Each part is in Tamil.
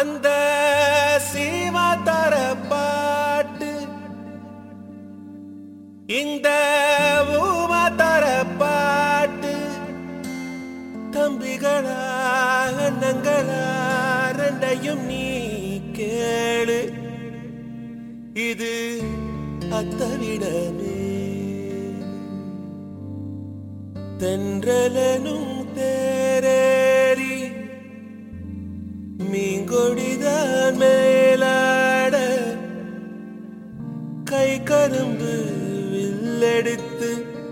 அந்த சீமா தர பாட்டு இந்த ஊமா தர பாட்டு தம்பிகளா அண்ணங்களா ரெண்டையும் நீ கேளு இது அத்தவிடமே தென்றலனும் தேரேறி மீங்கொடிதான் மேலாட கை கரும்பு வில்லெடுத்து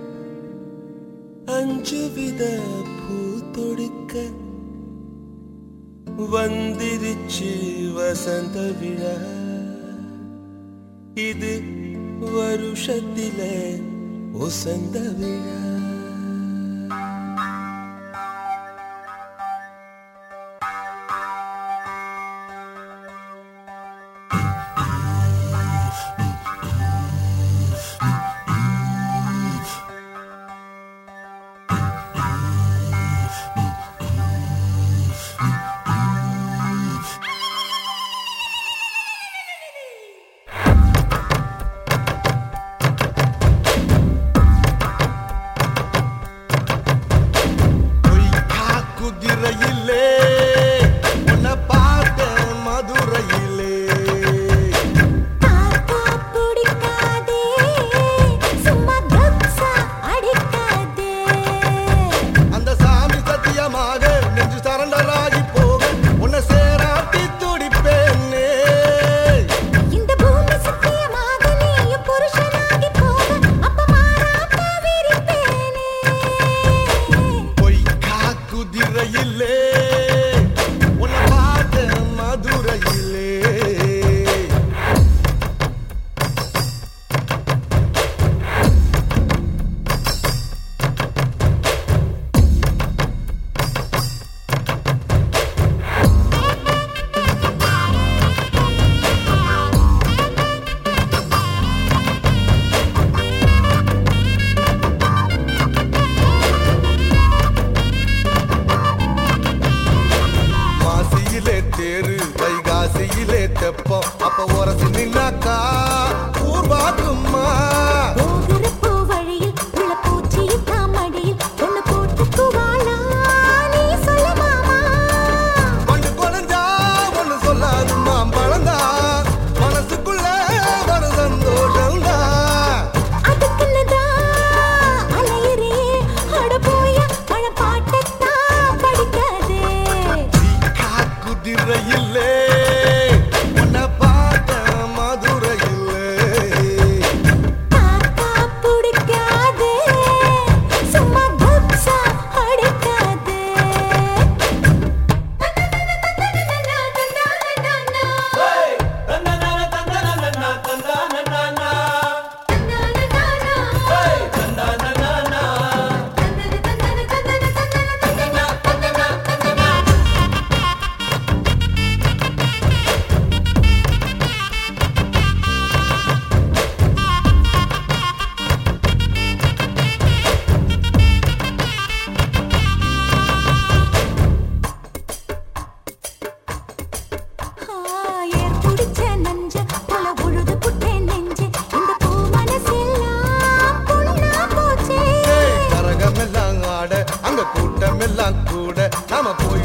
அஞ்சு வித பூ தொடுக்க வந்திருச்சு வசந்த விழா இது வருஷத்தில ஒசந்த விழா பொய்க்கா குதிரையிலே உன்னை பார்த்தேன் மதுரையிலே தாத்தா பிடிக்காதே சும்மா கப்சா அடிக்காதே அந்த சாமி சத்தியமாக நெஞ்சு சரண்டராகி போக உன்னை சேராட்டி துடிப்பேனே இந்த பூமி சத்தியமாக நீயும் புருஷனாகி போக அப்ப மாறாம விரிப்பேனே பொய்க்கா குதிரையிலே உன்னை பார்த்தேன் மதுரையிலே மாசியிலே தேரு வைகாசியிலே தெப்பம் அப்ப உரசி நின்னாக்கா ஊர் பாக்குமா போகிற பூ வழியில் உள்ள பூச்சியின் தாமடியில் ஒன்னு போட்டுக்குவாளா நீ சொல்ல மாமா பண்டு குறைஞ்சா ஒண்ணு சொல்லாது மாம்பழந்தா மனசுக்குள்ள ஒரு சந்தோஷம்தான் அதுக்குன்னுதான் அலையுறே அட போயா மழை பாட்டத்தான் படிக்காதே குதிரையில்லே உன்னை பார்த்த மதுரையில்லே தாத்தா பிடிக்காதே சும்மா கப்சா அடிக்காதே ஏர் புடிச்ச நஞ்ச போல உழுது புட்டேன் நெஞ்சு இந்த பூ மனசெல்லாம் புண்ணா போச்சே கரகமெல்லாம் ஆட அங்க கூட்டமெல்லாம் கூட நாம போய்